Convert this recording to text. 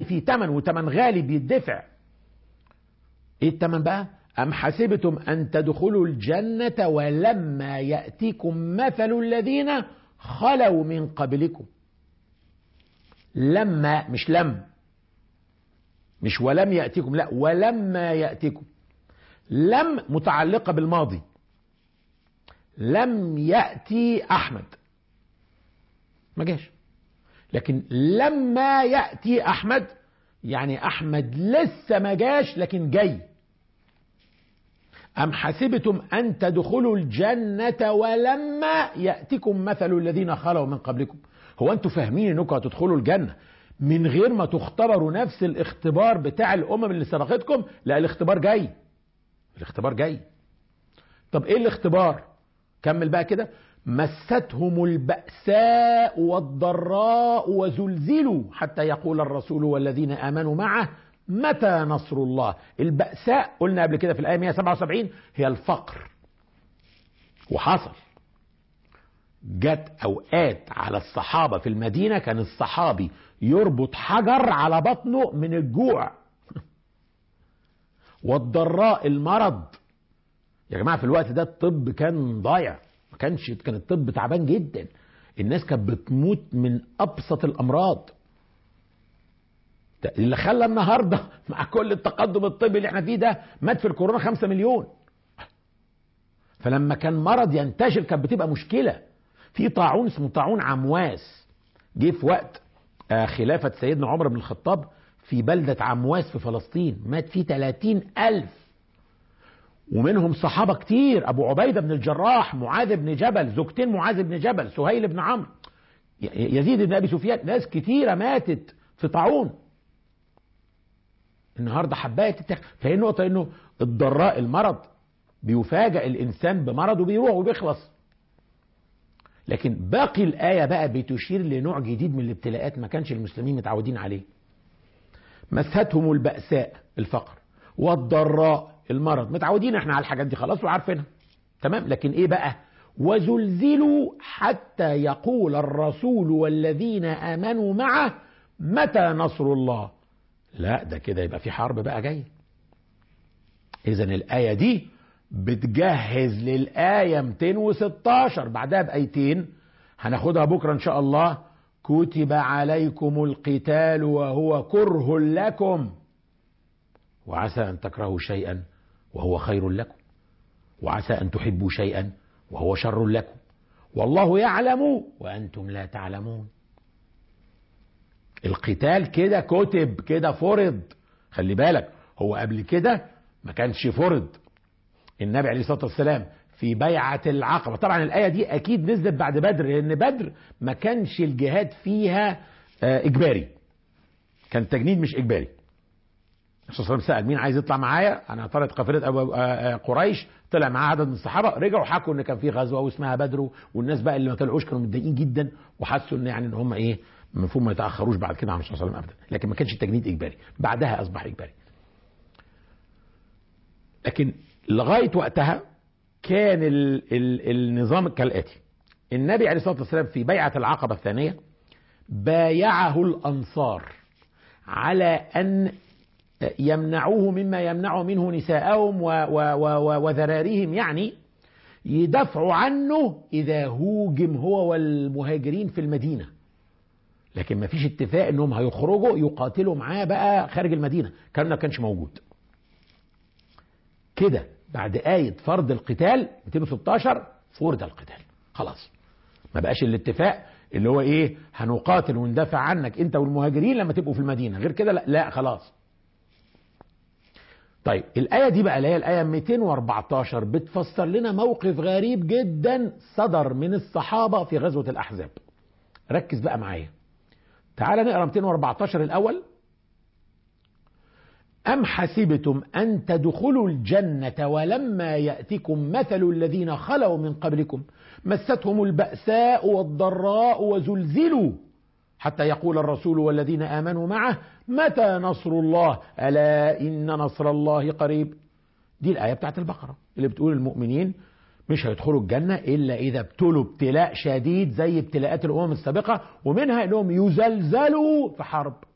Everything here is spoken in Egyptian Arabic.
فيه تمن وتمن غالي بيدفع ايه التمن بقى أم حسبتم أن تدخلوا الجنة ولما يأتيكم مثل الذين خلوا من قبلكم لما مش لم مش ولم يأتيكم لا ولما يأتيكم لم متعلقة بالماضي لم يأتي أحمد ما جاش لكن لما يأتي أحمد يعني أحمد لسه ما جاش لكن جاي أم حسبتم أن تدخلوا الجنة ولما يأتكم مثل الذين خلوا من قبلكم هو أنتوا فاهمين أنكم هتدخلوا الجنة من غير ما تختبروا نفس الاختبار بتاع الأمم اللي سبقتكم لا الاختبار جاي الاختبار جاي طب ايه الاختبار كمل بقى كده مستهم البأساء والضراء وزلزلوا حتى يقول الرسول والذين آمنوا معه متى نصر الله البأساء قلنا قبل كده في الآية 177 هي الفقر وحصل جت أوقات على الصحابة في المدينة كان الصحابي يربط حجر على بطنه من الجوع والضراء المرض يا جماعة في الوقت ده الطب كان ضايع ما كانش كان الطب تعبان جدا الناس كانت بتموت من أبسط الأمراض اللي خلى النهارده مع كل التقدم الطبي اللي احنا فيه ده مات في الكورونا خمسة مليون فلما كان مرض ينتشر كانت بتبقى مشكلة في طاعون اسمه طاعون عمواس جه في وقت خلافة سيدنا عمر بن الخطاب في بلدة عمواس في فلسطين مات فيه 30 ألف ومنهم صحابة كتير أبو عبيدة بن الجراح معاذ بن جبل زوجتين معاذ بن جبل سهيل بن عمرو يزيد بن أبي سفيان ناس كتيرة ماتت في طاعون النهارده حبايه تتاخد فهي النقطه انه الضراء المرض بيفاجئ الانسان بمرض وبيروح وبيخلص لكن باقي الايه بقى بتشير لنوع جديد من الابتلاءات ما كانش المسلمين متعودين عليه مستهم البأساء الفقر والضراء المرض متعودين احنا على الحاجات دي خلاص وعارفينها تمام لكن ايه بقى وزلزلوا حتى يقول الرسول والذين امنوا معه متى نصر الله لا ده كده يبقى في حرب بقى جايه اذا الايه دي بتجهز للايه 216 بعدها بايتين هناخدها بكره ان شاء الله كتب عليكم القتال وهو كره لكم وعسى ان تكرهوا شيئا وهو خير لكم وعسى ان تحبوا شيئا وهو شر لكم والله يعلم وانتم لا تعلمون القتال كده كتب كده فرض خلي بالك هو قبل كده ما كانش فرض النبي عليه الصلاه والسلام في بيعة العقبة طبعا الآية دي أكيد نزلت بعد بدر لأن بدر ما كانش الجهاد فيها إجباري كان تجنيد مش إجباري الرسول صلى الله عليه وسلم سأل مين عايز يطلع معايا أنا طلعت قافلة أبو قريش طلع معاه عدد من الصحابة رجعوا حكوا إن كان في غزوة واسمها بدر والناس بقى اللي ما طلعوش كانوا متضايقين جدا وحسوا إن يعني إن هم إيه المفروض ما يتاخروش بعد كده عن الرسول صلى الله عليه وسلم ابدا لكن ما كانش التجنيد اجباري بعدها اصبح اجباري لكن لغايه وقتها كان ال ال النظام كالاتي النبي عليه الصلاه والسلام في بيعه العقبه الثانيه بايعه الانصار على ان يمنعوه مما يمنع منه نساءهم وذراريهم يعني يدافعوا عنه اذا هوجم هو والمهاجرين في المدينه لكن ما فيش اتفاق انهم هيخرجوا يقاتلوا معاه بقى خارج المدينه كان ما كانش موجود كده بعد آية فرض القتال 216 فرض القتال خلاص ما بقاش الاتفاق اللي هو ايه هنقاتل وندافع عنك انت والمهاجرين لما تبقوا في المدينة غير كده لا, لا خلاص طيب الآية دي بقى اللي هي الآية 214 بتفسر لنا موقف غريب جدا صدر من الصحابة في غزوة الأحزاب ركز بقى معايا تعال نقرا 214 الأول أم حسبتم أن تدخلوا الجنة ولما يأتكم مثل الذين خلوا من قبلكم مستهم البأساء والضراء وزلزلوا حتى يقول الرسول والذين آمنوا معه متى نصر الله ألا إن نصر الله قريب دي الآية بتاعت البقرة اللي بتقول المؤمنين مش هيدخلوا الجنة إلا إذا ابتلوا ابتلاء شديد زي ابتلاءات الأمم السابقة ومنها إنهم يزلزلوا في حرب